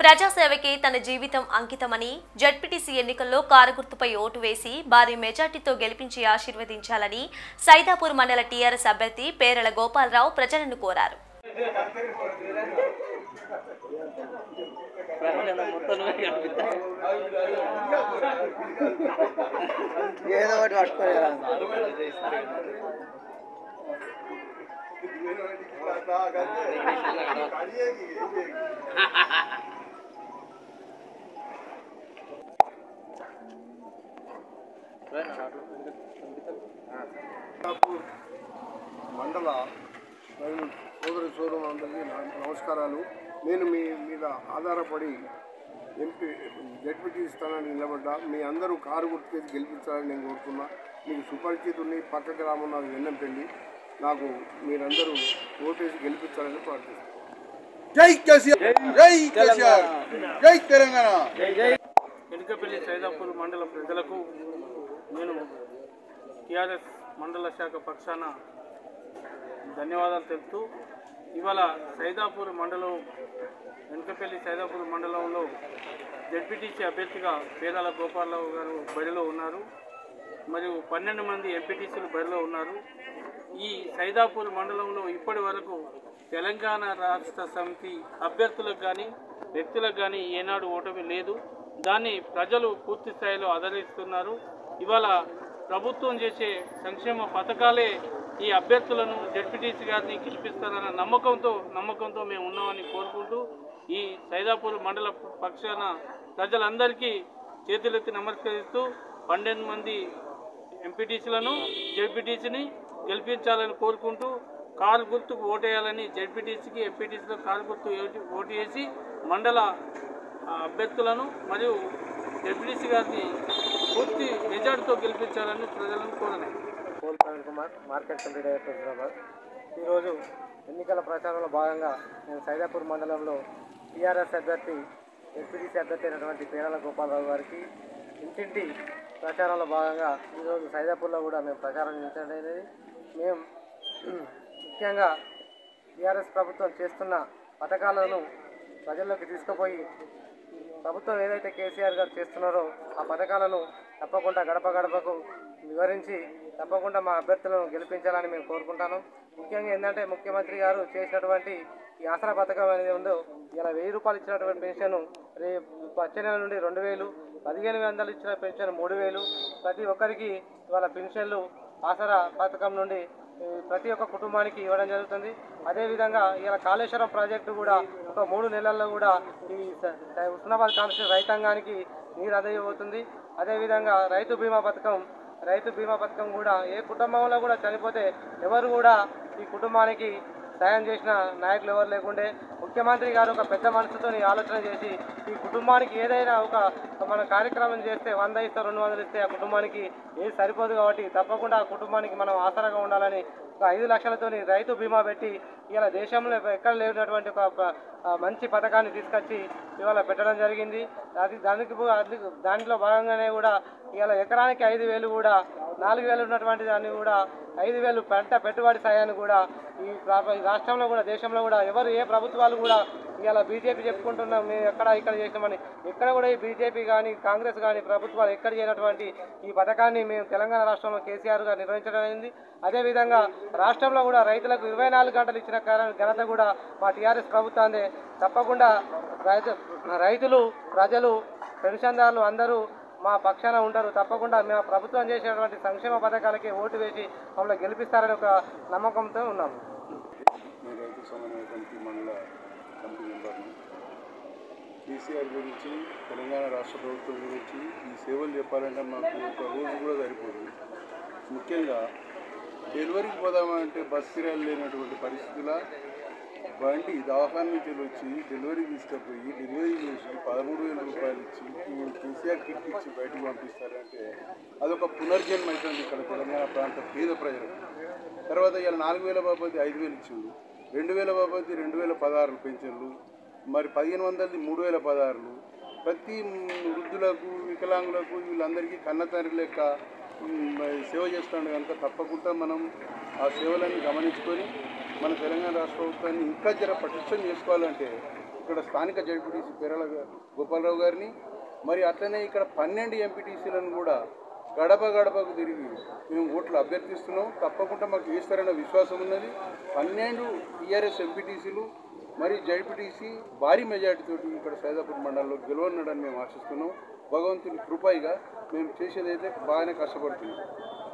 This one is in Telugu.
ప్రజాసేవకి తన జీవితం అంకితమని జడ్పీటీసీ ఎన్నికల్లో కారు గుర్తుపై ఓటు వేసి భారీ మెజార్టీతో గెలిపించి ఆశీర్వదించాలని సైదాపూర్ మండల టీఆర్ఎస్ అభ్యర్థి పేరల గోపాలరావు ప్రజలను కోరారు ఏదో ఒకటి పట్టుకోలేరా మండల మరియు సోదరి సోదరులందరికీ నా నమస్కారాలు నేను మీ మీద ఆధారపడి ఎంపీ జడ్పీటీ స్థానానికి నిలబడ్డా మీ అందరూ కారు గుర్తుకేసి గెలిపించాలని నేను కోరుతున్నా మీకు సుపరిచితుని పక్క గ్రామం నాకు వెన్నంపల్లి నాకు మీరందరూ ఓటేసి గెలిపించాలని ప్రార్థిస్తున్నాను జై కేసీఆర్ జై కేసీఆర్ జై తెలంగాణ ఎనకపల్లి సైదాపూర్ మండల ప్రజలకు నేను టిఆర్ఎస్ మండల శాఖ పక్షాన ధన్యవాదాలు తెలుపుతూ ఇవాళ సైదాపూర్ మండలం వెనకపల్లి సైదాపూర్ మండలంలో జడ్పీటీసీ అభ్యర్థిగా పేదాల గోపాలరావు గారు బడిలో ఉన్నారు మరియు పన్నెండు మంది ఎంపీటీసీలు బరిలో ఉన్నారు ఈ సైదాపూర్ మండలంలో ఇప్పటి వరకు తెలంగాణ రాష్ట్ర సమితి అభ్యర్థులకు కానీ వ్యక్తులకు కానీ ఏనాడు ఓటమి లేదు దాన్ని ప్రజలు పూర్తి స్థాయిలో ఆదరిస్తున్నారు ఇవాళ ప్రభుత్వం చేసే సంక్షేమ పథకాలే ఈ అభ్యర్థులను జడ్పీటీసీ గారిని గెలిపిస్తారన్న నమ్మకంతో నమ్మకంతో మేము ఉన్నామని కోరుకుంటూ ఈ సైదాపూర్ మండల పక్షాన ప్రజలందరికీ చేతులెత్తి నమస్కరిస్తూ పన్నెండు మంది ఎంపీటీసీలను జెడ్పీటీసీని గెలిపించాలని కోరుకుంటూ కారు గుర్తుకు ఓటేయాలని జెడ్పీటీసీకి ఎంపీటీసీలో కారు గుర్తు ఓటు- ఓటు వేసి మండల ఆ, అభ్యర్థులను మరియు జెడ్పీటీసీ గారిని పూర్తి మెజార్టీతో గెలిపించాలని ప్రజలను కోరలేదు పోల్ Praveen Kumar market committee director Hyderabad ఈరోజు ఎన్నికల ప్రచారంలో భాగంగా నేను సైదాపూర్ మండలంలో టీఆర్ఎస్ అభ్యర్థి ఎస్పీటీసీ అభ్యర్థి అయినటువంటి పేరాల గోపాలరావు గారికి ఇంటింటి ప్రచారంలో భాగంగా ఈరోజు సైదాపూర్లో కూడా మేము ప్రచారం చేయించడం అనేది మేము ముఖ్యంగా టీఆర్ఎస్ ప్రభుత్వం చేస్తున్న పథకాలను ప్రజల్లోకి తీసుకుపోయి ప్రభుత్వం ఏదైతే కేసీఆర్ గారు చేస్తున్నారో ఆ పథకాలను తప్పకుండా గడప గడపకు వివరించి తప్పకుండా మా అభ్యర్థులను గెలిపించాలని మేము కోరుకుంటాను ముఖ్యంగా ఏంటంటే ముఖ్యమంత్రి గారు చేసినటువంటి ఈ ఆసరా పథకం అనేది ఉందో ఇలా వెయ్యి రూపాయలు ఇచ్చినటువంటి పెన్షన్ రేపు వచ్చే నెల నుండి రెండు వేలు పదిహేను వందలు ఇచ్చిన పెన్షన్ మూడు వేలు ప్రతి ఒక్కరికి ఇవాళ పెన్షన్లు ఆసరా పథకం నుండి ఈ ప్రతి ఒక్క కుటుంబానికి ఇవ్వడం జరుగుతుంది అదేవిధంగా ఇలా కాళేశ్వరం ప్రాజెక్టు కూడా ఒక మూడు నెలల్లో కూడా ఈ స- స- హుస్నాబాద్ కాన్స్టిట్యూషన్ రైతాంగానికి నీరు అందజేయబోతుంది అదేవిధంగా రైతు బీమా పథకం రైతు బీమా పథకం కూడా ఏ కుటుంబంలో కూడా చనిపోతే ఎవరు కూడా ఈ కుటుంబానికి సాయం చేసిన నాయకులు ఎవరు లేకుండే ముఖ్యమంత్రి గారు ఒక పెద్ద మనసుతో ఆలోచన చేసి ఈ కుటుంబానికి ఏదైనా ఒక మన కార్యక్రమం చేస్తే వంద ఇస్తే రెండు వందలు ఇస్తే ఆ కుటుంబానికి ఏది సరిపోదు కాబట్టి తప్పకుండా ఆ కుటుంబానికి మనం ఆసరాగా ఉండాలని ఒక ఐదు లక్షలతోని రైతు బీమా పెట్టి ఇవాళ దేశంలో ఎక్కడ లేనటువంటి ఒక ప- ఆ మంచి పథకాన్ని తీసుకొచ్చి ఇవాళ పెట్టడం జరిగింది అది దానికి పు- అది దాంట్లో భాగంగానే కూడా ఇవాళ ఎకరానికి ఐదు వేలు కూడా నాలుగు వేలు ఉన్నటువంటి దాన్ని కూడా ఐదు వేలు పంట పెట్టుబడి సాయాన్ని కూడా ఈ ప్రా- ఈ రాష్ట్రంలో కూడా దేశంలో కూడా ఎవరు ఏ ప్రభుత్వాలు కూడా ఇవాళ బీజేపీ చెప్పుకుంటున్నాం మేము ఎక్కడ ఇక్కడ చేసామని ఎక్కడ కూడా ఈ బీజేపీ కానీ కాంగ్రెస్ కానీ ప్రభుత్వాలు ఎక్కడ చేయనటువంటి ఈ పథకాన్ని మేము తెలంగాణ రాష్ట్రంలో కేసీఆర్ గారు నిర్వహించడం అయింది అదేవిధంగా రాష్ట్రంలో కూడా రైతులకు ఇరవై నాలుగు గంటలు ఇచ్చిన కారణం ఘనత కూడా మా టీఆర్ఎస్ ప్రభుత్వాన్ని తప్పకుండా రైతు రైతులు ప్రజలు పెన్షన్దారులు అందరూ మా పక్షాన ఉంటారు తప్పకుండా మేము ప్రభుత్వం చేసేటువంటి సంక్షేమ పథకాలకి ఓటు వేసి మమ్మల్ని గెలిపిస్తారని ఒక నమ్మకంతో ఉన్నాము నేను రైతు సమన్వయ కమిటీ మండల కమిటీ మెంబర్ని కేసీఆర్ గురించి తెలంగాణ రాష్ట్ర ప్రభుత్వం గురించి ఈ సేవలు చెప్పాలంటే మాకు ఒక రోజు కూడా సరిపోదు ముఖ్యంగా డెలివరీకి పోదామంటే బస్ కిరాయిలు లేనటువంటి పరిస్థితుల బండి దవాఖాన నుంచి వచ్చి డెలివరీ తీసుకుపోయి డెలివరీ చేసి పదమూడు వేల రూపాయలు ఇచ్చి ఈ కేసీఆర్ కిట్ ఇచ్చి బయటకు పంపిస్తారంటే అదొక పునర్జన్మ అవుతుంది ఇక్కడ తెలంగాణ ప్రాంత పేద ప్రజలకు తర్వాత ఇలా నాలుగు వేల బాబతి ఐదు వేలు ఇచ్చిండు రెండు వేల బాబతి రెండు వేల పదహారులు పెన్షన్లు మరి పదిహేను వందలది మూడు వేల పదహారులు ప్రతి వృద్ధులకు వికలాంగులకు వీళ్ళందరికీ కన్న తండ్రి లెక్క ఉమ్, మరి సేవ చేస్తున్నాడు కనుక తప్పకుండా మనం ఆ సేవలన్నీ గమనించుకొని మన తెలంగాణ రాష్ట్ర ప్రభుత్వాన్ని ఇంకా జర పటిష్టం చేసుకోవాలంటే ఇక్కడ స్థానిక జడ్పీటీసీ పేరల గోపాలరావు గారిని మరి అట్లనే ఇక్కడ పన్నెండు ఎంపీటీసీలను కూడా గడప గడపకు తిరిగి మేము ఓట్లు అభ్యర్థిస్తున్నాం తప్పకుండా మాకు వేస్తారన్న విశ్వాసం ఉన్నది పన్నెండు టీఆర్ఎస్ ఎంపీటీసీలు మరి జడ్పీటీసీ భారీ మెజార్టీతోటి ఇక్కడ సైదాపూర్ మండలంలో గెలవన్నాడని మేము ఆశిస్తున్నాం భగవంతుని కృపైగా మేము చేసేదైతే బాగానే కష్టపడుతున్నాం